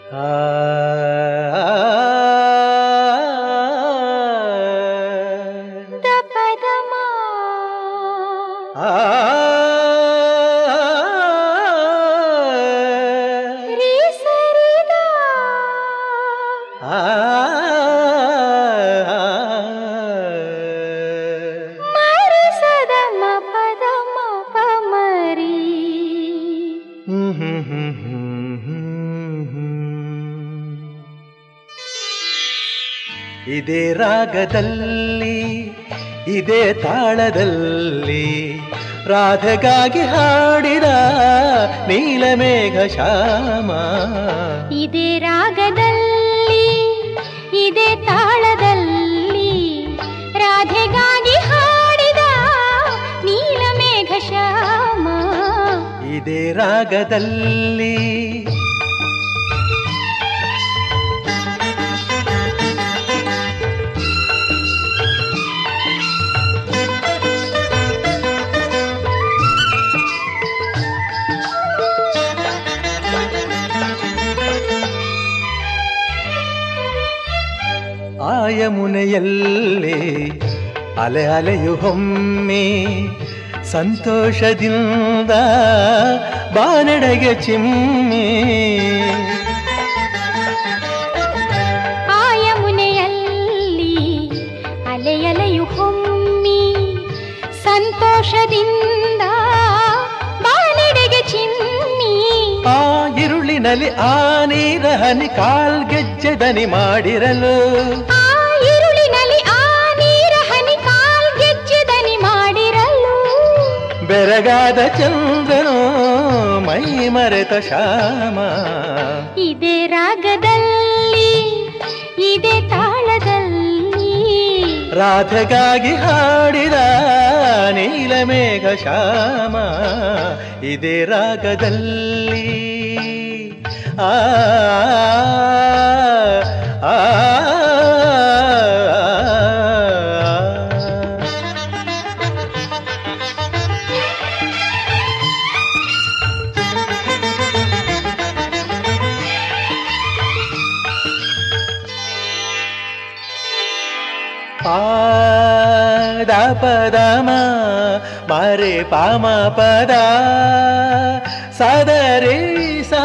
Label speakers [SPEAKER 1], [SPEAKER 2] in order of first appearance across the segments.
[SPEAKER 1] ದಪದಮ ರೀ ಸರಿದ ಮರಿ ಸದ ಮ ಪದ ಮ ಪ ಮರಿ
[SPEAKER 2] ಇದೇ ರಾಗದಲ್ಲಿ ಇದೇ ತಾಳದಲ್ಲಿ ರಾಧೆಗಾಗಿ ಹಾಡಿದ ನೀಲಮೇಘ ಶ್ಯಾಮ
[SPEAKER 1] ಇದೇ ರಾಗದಲ್ಲಿ ಇದೇ ತಾಳದಲ್ಲಿ ರಾಧೆಗಾಗಿ ಹಾಡಿದ ನೀಲಮೇಘ ಶ್ಯಾಮ
[SPEAKER 2] ಇದೇ ರಾಗದಲ್ಲಿ ಆಯಮುನೆಯಲ್ಲಿ ಅಲೆ ಅಲೆಯು ಹೊಮ್ಮೆ ಸಂತೋಷದಿಂದ ಬಾನಡೆಗೆ ಚಿಮ್ಮಿ
[SPEAKER 1] ಆ ಯಮುನೆಯಲ್ಲಿ ಅಲೆಯಲೆಯು ಹೊಮ್ಮಿ ಸಂತೋಷದಿಂದ ಬಾನೆಡೆಗೆ ಚಿಮ್ಮಿ
[SPEAKER 2] ಆ ಇರುಳಿನಲ್ಲಿ ಆ ನೀರ ಹನಿ ಕಾಲ್ಗೆಜ್ಜೆ ದನಿ ಮಾಡಿರಲು
[SPEAKER 1] ಆ ഇരുളിನಲ್ಲಿ ಆ ನೀರ ಹನಿ ಕಾಲ್ಗೆಜ್ಜೆ ದನಿ ಮಾಡಿರಲು
[SPEAKER 2] ಬೆರಗಾದ ಚಂದ್ರನು ಮೈ ಮರೆತ ಶ್ಯಾಮ
[SPEAKER 1] ಇದೇ ರಾಗದಲ್ಲಿ ಇದೇ ತಾಳದಲ್ಲಿ
[SPEAKER 2] ರಾಧೆಗಾಗಿ ಹಾಡಿದ ನೀಲಮೇಘ ಶ್ಯಾಮ ಇದೇ ರಾಗದಲ್ಲಿ ಆ ಆ, ಪಾದ ಪದಮ ಮರೆ ಪಾಮ ಪದ ಸದರಿ ಸ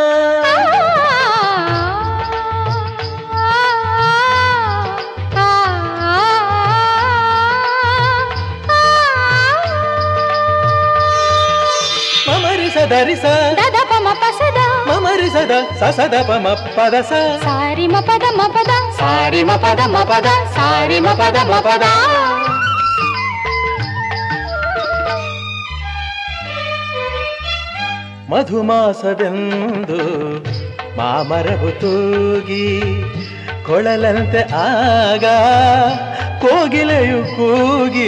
[SPEAKER 2] ಮಮರಿ ಸದರಿ ಸ
[SPEAKER 1] ದದ ಪಮ ಪಸದ
[SPEAKER 2] ಮಮರಿ ಸದ ಸಸದ ಪಮ ಪದ ಸ
[SPEAKER 1] ಸಾರಿ ಮ ಪದ ಮ ಪದ ಸಾರಿ ಮ ಪದ ಮ ಪದ ಸಾರಿ ಮ ಪದ ಮ ಪದ
[SPEAKER 2] ಮಧುಮಾಸವೆಂದು ಮಾಮರವು ತೂಗಿ ಕೊಳಲಂತೆ ಆಗ ಕೋಗಿಲೆಯು ಕೂಗಿ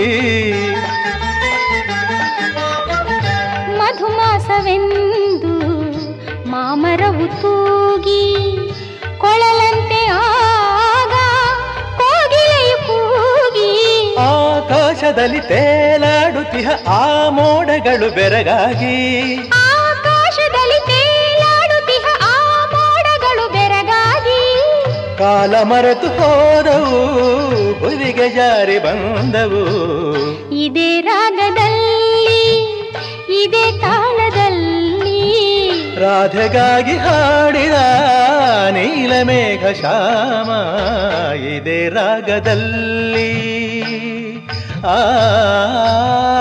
[SPEAKER 1] ಮಧುಮಾಸವೆಂದು ಮಾಮರವು ತೂಗಿ ಕೊಳಲಂತೆ ಆಗ ಕೋಗಿಲೆಯು ಕೂಗಿ
[SPEAKER 2] ಆಕಾಶದಲ್ಲಿ ತೇಲಾಡುತ್ತಿಹ ಆ ಮೋಡಗಳು ಬೆರಗಾಗಿ
[SPEAKER 1] ಆಕಾಶದಲ್ಲಿ ತೇಲಾಡುತ್ತಿಹ ಆ ಮೋಡಗಳು ಬೆರಗಾಗಿ
[SPEAKER 2] ಕಾಲ ಮರೆತು ಹೋದವು ಹುಲಿಗೆ ಜಾರಿ ಬಂದವು
[SPEAKER 1] ಇದೇ ರಾಗದಲ್ಲಿ ಇದೇ ತಾಳದಲ್ಲಿ
[SPEAKER 2] ರಾಧೆಗಾಗಿ ಹಾಡಿದ ನೀಲಮೇಘ ಶ್ಯಾಮ ಇದೇ ರಾಗದಲ್ಲಿ ಆ